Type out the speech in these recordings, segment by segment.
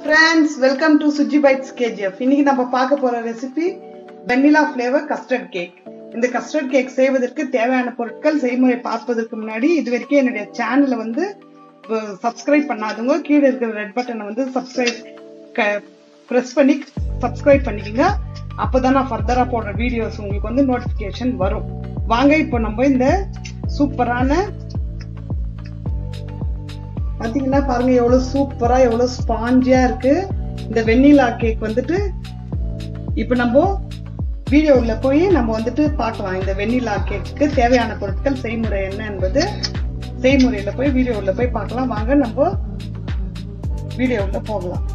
friends welcome to Suji bites KGF இன்னைக்கு நம்ம பார்க்க போற recipe vanilla flavour custard cake இந்த கஸ்டர்ட் கேக் செய்வதற்கு தேவையான பொருட்கள் செய்முறை பார்ப்பதற்கு முன்னாடி இது வரைக்கும் என்னுடைய சேனலை வந்து சப்ஸ்கிரைப் பண்ணாதவங்க கீழே இருக்கிற ரெட் பட்டனை வந்து சப்ஸ்கிரைப் ப்ரெஸ் பண்ணி சப்ஸ்கிரைப் பண்ணிக்கோங்க அப்போதான் நான் ஃபர்தரா போடுற வீடியோஸ் உங்களுக்கு வந்து நோட்டிஃபிகேஷன் வரும் வாங்க இப்போ நம்ம இந்த சூப்பரான பாத்தீங்கன்னா பாருங்க எவ்வளவு சூப்பரா எவ்வளவு ஸ்பாஞ்சியா இருக்கு இந்த வெண்ணிலா கேக் வந்துட்டு இப்ப நம்ம வீடியோவில் போய் நம்ம வந்துட்டு பார்க்கலாம் இந்த வெண்ணிலா கேக்கு தேவையான பொருட்கள் செய்முறை என்ன என்பது செய்முறையில போய் வீடியோவில் போய் பார்க்கலாம் வாங்க நம்ம வீடியோவில் போகலாம்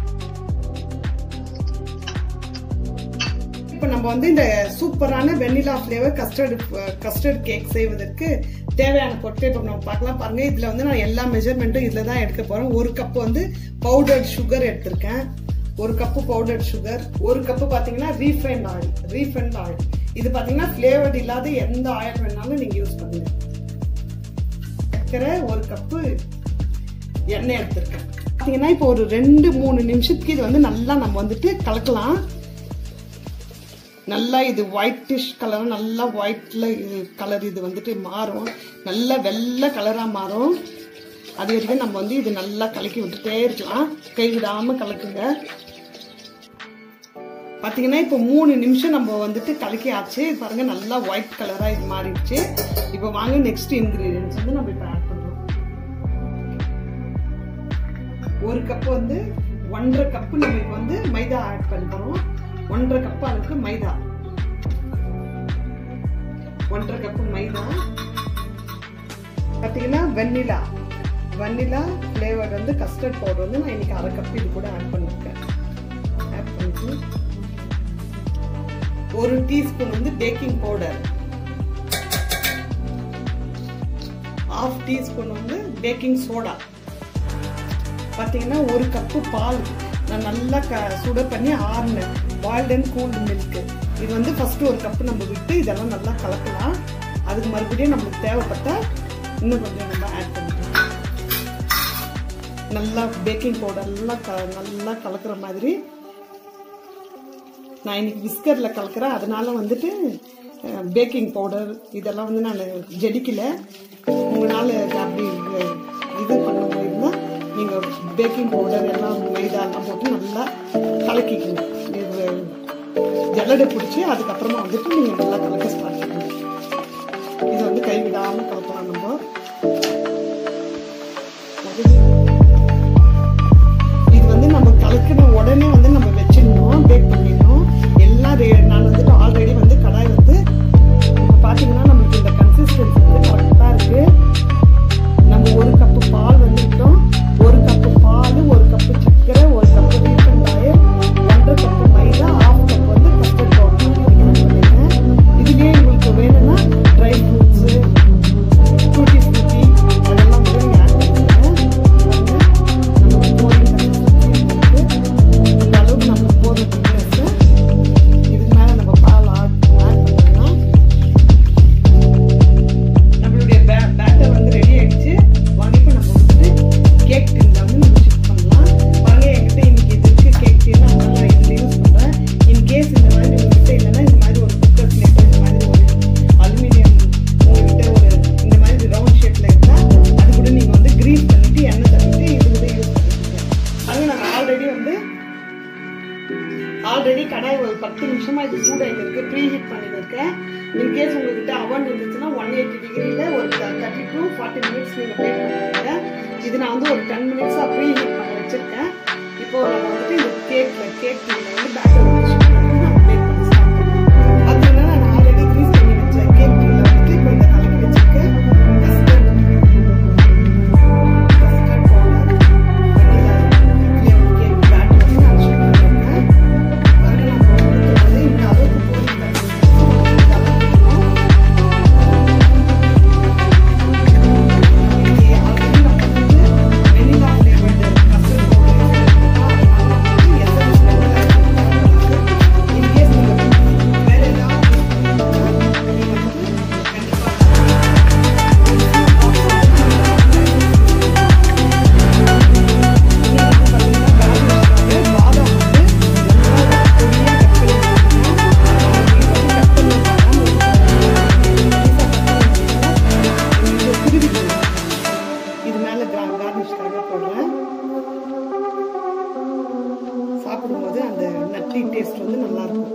இப்போ நம்ம வந்து இந்த சூப்பரான vanilla flavour custard custard cake செய்வதற்கு தேவையான பொருட்கள் இப்போ நம்ம பார்க்கலாம் பாருங்க இதுல வந்து நான் எல்லா மெஷர்மெண்ட்டும் இதுல தான் எடுக்க போறேன் ஒரு கப் வந்து பவுடர்ட் சுகர் எடுத்திருக்கேன் ஒரு கப்பு பவுடர்ட் சுகர் ஒரு கப்பு பாத்தீங்கன்னா ரீஃபைண்ட் ஆயில் ரீஃபைண்ட் ஆயில் இது பாத்தீங்கன்னா ஃபிளேவர்ட் இல்லாத எந்த ஆயில் வேணாலும் நீங்க யூஸ் பண்ணுங்க சர்க்கரை ஒரு கப்பு எண்ணெய் எடுத்திருக்கேன் பாத்தீங்கன்னா இப்போ ஒரு ரெண்டு மூணு நிமிஷத்துக்கு இது வந்து நல்லா நம்ம வந்துட்டு கலக்கலாம் நல்லா இது ஒயிட்டிஷ் கலர் நல்லா ஒயிட்ல இது கலர் இது வந்துட்டு மாறும் நல்லா வெள்ளை கலரா மாறும் அது வரைக்கும் நம்ம வந்து இது நல்லா கலக்கி விட்டுட்டே இருக்கலாம் கை விடாம கலக்குங்க பாத்தீங்கன்னா இப்போ மூணு நிமிஷம் நம்ம வந்துட்டு கலக்கி ஆச்சு பாருங்க நல்லா ஒயிட் கலரா இது மாறிடுச்சு இப்போ வாங்க நெக்ஸ்ட் இன்கிரீடியன்ஸ் வந்து நம்ம இப்போ ஆட் பண்ணுவோம் ஒரு கப் வந்து ஒன்றரை கப்பு நம்ம இப்போ வந்து மைதா ஆட் பண்ணுறோம் ஒன்றரை கப் அளவுக்கு மைதா ஒன்றரை கப்பு மைதா பார்த்தீங்கன்னா வெண்ணிலா வெண்ணிலா ஃப்ளேவர் வந்து கஸ்டர்ட் பவுடர் வந்து நான் இன்னைக்கு அரை கப் இது கூட ஆட் பண்ணிருக்கேன் ஆட் பண்ணிட்டு ஒரு டீஸ்பூன் வந்து பேக்கிங் பவுடர் ஆஃப் டீஸ்பூன் வந்து பேக்கிங் சோடா பார்த்தீங்கன்னா ஒரு கப்பு பால் நான் நல்லா க சுட பண்ணி ஆறினேன் பாயில்ட் அண்ட் கூல்டு மில்க் இது வந்து ஃபர்ஸ்ட் ஒரு கப்பு நம்ம விட்டு இதெல்லாம் நல்லா கலக்கலாம் அதுக்கு மறுபடியும் நம்மளுக்கு தேவைப்பட்டா இன்னும் கொஞ்சம் நம்ம ஆட் பண்ணிக்கலாம் நல்லா பேக்கிங் பவுடர் எல்லாம் க நல்லா கலக்கிற மாதிரி நான் இன்னைக்கு பிஸ்கரில் கலக்கிறேன் அதனால வந்துட்டு பேக்கிங் பவுடர் இதெல்லாம் வந்து நான் ஜெடிக்கல உங்களால் அப்படி இது பண்ண போயிருந்தா நீங்கள் பேக்கிங் பவுடர் எல்லாம் மைதா எல்லாம் போட்டு நல்லா கலக்கிக்கணும் இது ஜல்லடை பிடிச்சி அதுக்கப்புறமா வந்துட்டு நீங்கள் நல்லா கலக்க ஸ்டார்ட் பண்ணணும் இது வந்து கைவிடாமல் கலக்கலாம் நம்ம இது வந்து நம்ம கலக்கின உடனே வந்து நம்ம வச்சிடணும் பேக் பண்ணிடணும் எல்லாம் நான் வந்துட்டு ஆல்ரெடி வந்து கடாய் வந்து இப்போ பார்த்தீங்கன்னா நம்மளுக்கு இந்த கன்சிஸ்டன்சி வந்து கரெக்டாக இருக்குது நம்ம ஒரு கப்பு பால் வந்துட்டோம் ஒரு கப்பு பால் ஒரு கப்பு சர்க்கரை ஒரு கப்பு ரீஃபண்ட் ஆயில் ஒன்றரை கப்பு மைதா ஆஃப் கப் வந்து கஸ்டர்ட் பவுடர் பண்ணிருக்கேன் இதுலேயே உங்களுக்கு வேணும்னா ட்ரை ஃப்ரூட்ஸு டூட்டி ஃப்ரூட்டி அதெல்லாம் கூட நீங்கள் ஆட் பண்ணிக்கோங்க நம்ம போதும் இந்த அளவுக்கு நம்ம போதும் திக்னஸ்ஸு இதுக்கு மேலே நம்ம பால் ஆட் ஆட் பண்ணிக்கலாம் நம்மளுடைய பேட்டர் வந்து ரெடி ஆயிடுச்சு வாங்க இப்போ நம்ம வந்துட்டு கேக் டின்ல வந்து நம்ம ஷிஃப்ட் பண்ணலாம் வாங்க என்கிட்ட இன்னைக்கு இது இருக்கு கேக் டின் அதனால நான் இதில் யூஸ் பண்ணுறேன் இன்கேஸ் இந்த மாதிரி உங்ககிட்ட இல்லைன்னா இந்த மாதிரி ஒரு குக்கர் பிளேட்டோ இந்த மாதிரி ஒரு அலுமினியம் உங்ககிட்ட ஒரு இந்த மாதிரி ரவுண்ட் ஷேப்பில் இருந்தால் அது கூட நீங்கள் வந்து க்ரீஸ் பண்ணிட்டு எண்ணெய் தள்ளிட்டு இது கூட யூஸ் பண்ணிக்கோங்க அது நான் ஆல்ரெடி வந்து ஆல்ரெடி கடாய் ஒரு பத்து நிமிஷமா இது சூடாயிட்டு இருக்கு ப்ரீ ஹீட் பண்ணியிருக்கேன் இன்கேஸ் உங்ககிட்ட அவன் இருந்துச்சுன்னா ஒன் எயிட்டி டிகிரியில ஒரு தேர்ட்டி டு ஃபார்ட்டி மினிட்ஸ் நீங்க பேக் பண்ணிருக்கீங்க இது நான் வந்து ஒரு டென் மினிட்ஸா ப்ரீ ஹீட் பண்ண வச்சிருக்கேன் இப்போ நம்ம வந்துட்டு இந்த கேக்ல கேக் வந்து பேட்டர் வந்து ஷிஃப்ட் பண்ணி நம்ம பேக் பண்ணி ஸ்டார்ட் பண்ணலாம் பார்த்தீங்கன்னா நான் ஆல்ரெடி க்ரீஸ் பண்ணி வச்ச கேக் டீல வந்துட்டு இப்போ இந்த கலக்கி வச்சிருக்கேன் custard custard powder vanilla cake batter வந்து நான் ஷிஃப்ட் பண்ணிருக்கேன் வெண்ணிலா ஃபிளேவர்டு கஸ்டர்ட் பவுடர் பாருங்க சாப்பிடும்போது அந்த நட்டி டேஸ்ட் வந்து நல்லா இருக்கும்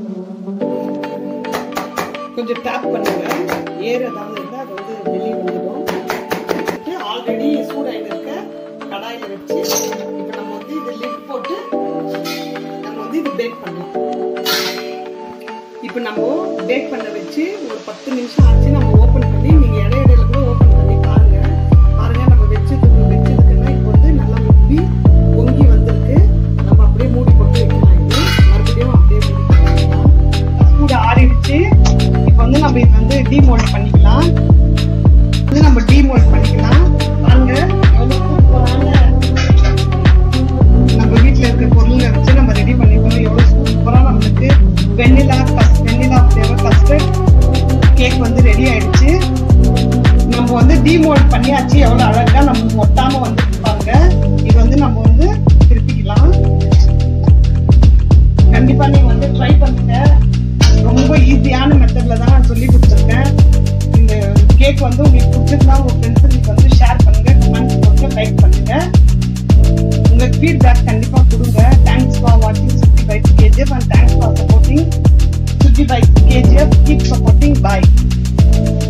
கொஞ்சம் டேப் பண்ணுங்க ஏர் ஏதாவது இருந்தால் அது வந்து வெளியே வந்துடும் ஆல்ரெடி சூடாயில் இருக்க கடாயில் வச்சு இப்போ நம்ம வந்து இது லிட் போட்டு நம்ம வந்து இது பேக் பண்ணலாம் இப்போ நம்ம பேக் பண்ண வச்சு ஒரு பத்து நிமிஷம் ஆச்சு நம்ம ஓப்பன் பண்ணி நீங்கள் இடைய இடையில கூட ஓப்பன் பண்ணி பாருங்க பாருங்க நம்ம வச்சது வச்சதுக்குன்னா இப்போ வந்து நல்லா உப்பி பொங்கி வந்திருக்கு நம்ம அப்படியே மூடி போட்டு வைக்கலாம் இது மறுபடியும் அப்படியே மூடி போட்டு வைக்கலாம் சூடு ஆறிடுச்சு இப்போ வந்து நம்ம இது வந்து டீமோல்ட் பண்ணிக்கலாம் வந்து நம்ம டீமோல்ட் பண்ணிக்கலாம் பாருங்க எவ்வளவு சூப்பரான நம்ம வீட்டில் இருக்க பொருளை வச்சு நம்ம ரெடி பண்ணிக்கணும் எவ்வளோ சூப்பராக நம்மளுக்கு வெண்ணிலா கஸ் வெண்ணிலா ஃப்ளேவர் கஸ்டர்ட் கேக் வந்து ரெடி ஆயிடுச்சு நம்ம வந்து டீமோல்ட் பண்ணியாச்சு எவ்வளோ அழகாக நம்ம ஒட்டாம வந்து பாருங்க இது வந்து நம்ம வந்து திருப்பிக்கலாம் கண்டிப்பா நீங்க வந்து ட்ரை பண்ணுங்க ரொம்ப ஈஸியான மெத்தட்ல தான் நான் சொல்லி கொடுத்துருக்கேன் இந்த கேக் வந்து உங்களுக்கு பிடிச்சிருந்தா உங்க ஃப்ரெண்ட்ஸுக்கு வந்து ஷேர் பண்ணுங்க கமெண்ட்ஸ் போட்டு லைக் பண்ணுங்க உங்க ஃபீட்பேக் கண்டிப்பா கொடுங்க தேங்க்ஸ் ஃபார் வாட்சிங் சுத்தி bike KGF and thanks for supporting சுத்தி பைக் கேஜிஎஃப் கீப் சப்போர்ட்டிங் பாய்